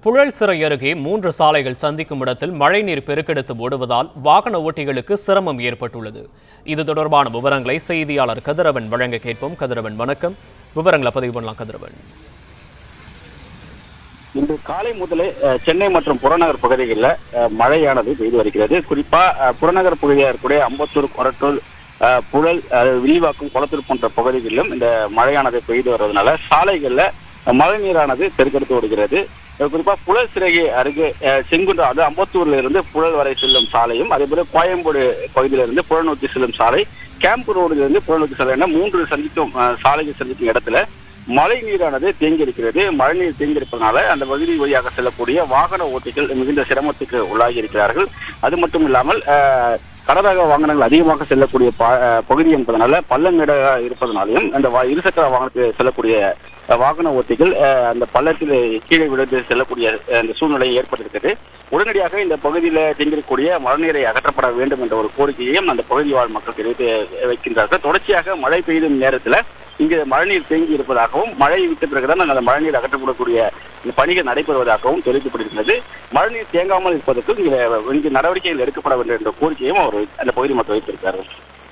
புழல் சிறை அருகே மூன்று சாலைகள் சந்திக்கும் இடத்தில் மழைநீர் பெருக்கெடுத்து ஓடுவதால் வாகன ஓட்டிகளுக்கு சிரமம் ஏற்பட்டுள்ளது இது தொடர்பான விவரங்களை செய்தியாளர் கதிரவன் வழங்க கேட்போம் கதிரவன் வணக்கம் விவரங்களை பதிவு பண்ணலாம் கதிரவன் இன்று காலை முதலே அஹ், சென்னை மற்றும் புறநகர் பகுதிகளில் அஹ், மழையானது பெய்து வருகிறது குறிப்பா அஹ், புறநகர் பகுதியாக இருக்கக்கூடிய அம்பத்தூர் கொரட்டூர் அஹ், புழல் அஹ், வில்லிவாக்கம் குளத்தூர் போன்ற பகுதிகளிலும் இந்த மழையானது பெய்து வருவதனால சாலைகள்ல அஹ், மழை நீரானது பெருக்கெடுத்து ஓடுகிறது அஹ், குறிப்பா புழல் சிறகி அருகே அஹ், செங்குன்றம் அது அம்பத்தூர்ல இருந்து புழல் வரை செல்லும் சாலையும் அதே போல கோயம்பேடு பகுதியிலிருந்து புழல் நோக்கி செல்லும் சாலை கேம்ப் ரோடிலிருந்து புழல் நோக்கி சாலை என மூன்று சந்திக்கும் அஹ், சாலைகள் சந்திக்கும் இடத்துல மழை நீரானது தேங்கி இருக்கிறது மழை நீர் தேங்கி இருப்பதனால அந்த பகுதி வழியாக செல்லக்கூடிய வாகன ஓட்டிகள் மிகுந்த சிரமத்துக்கு உள்ளாகி இருக்கிறார்கள் அது மட்டும் இல்லாமல் அஹ், கடரக வாகனங்கள் அதிகமாக செல்லக்கூடிய ப- அஹ், பகுதி என்பதனால பள்ளமேடாக இருப்பதனாலையும் அந்த வா- இருசக்கர வாகனத்தில் செல்லக்கூடிய அஹ், வாகன ஓட்டிகள் அஹ், அந்த பள்ளத்தில் கீழே விழுந்து செல்லக்கூடிய அஹ், அந்த சூழ்நிலை ஏற்பட்டிருக்கிறது உடனடியாக இந்த பகுதியில் தேங்கியிருக்கக்கூடிய மழைநீரை அகற்றப்பட வேண்டும் என்ற ஒரு கோரிக்கையையும் அந்த பகுதி வாழ் மக்கள் தெரிவித்து வைக்கின்றார்கள் தொடர்ச்சியாக மழை பெய்யும் நேரத்தில் இங்கு மழைநீர் தேங்கி இருப்பதாகவும் மழை விட்ட பிறகுதான் நாங்கள் அந்த மழைநீர் அகற்றப்படக்கூடிய இந்த பணிகள் நடைபெறுவதாகவும் தெரிவிக்கப்பட்டிருக்கிறது மழைநீர் தேங்காமல் இருப்பதற்கு இங்கு இங்கு நடவடிக்கைகள் எடுக்கப்பட வேண்டும் என்ற கோரிக்கையும் அவர் அந்த பகுதி மக்கள் வைத்திருக்கிறார்கள்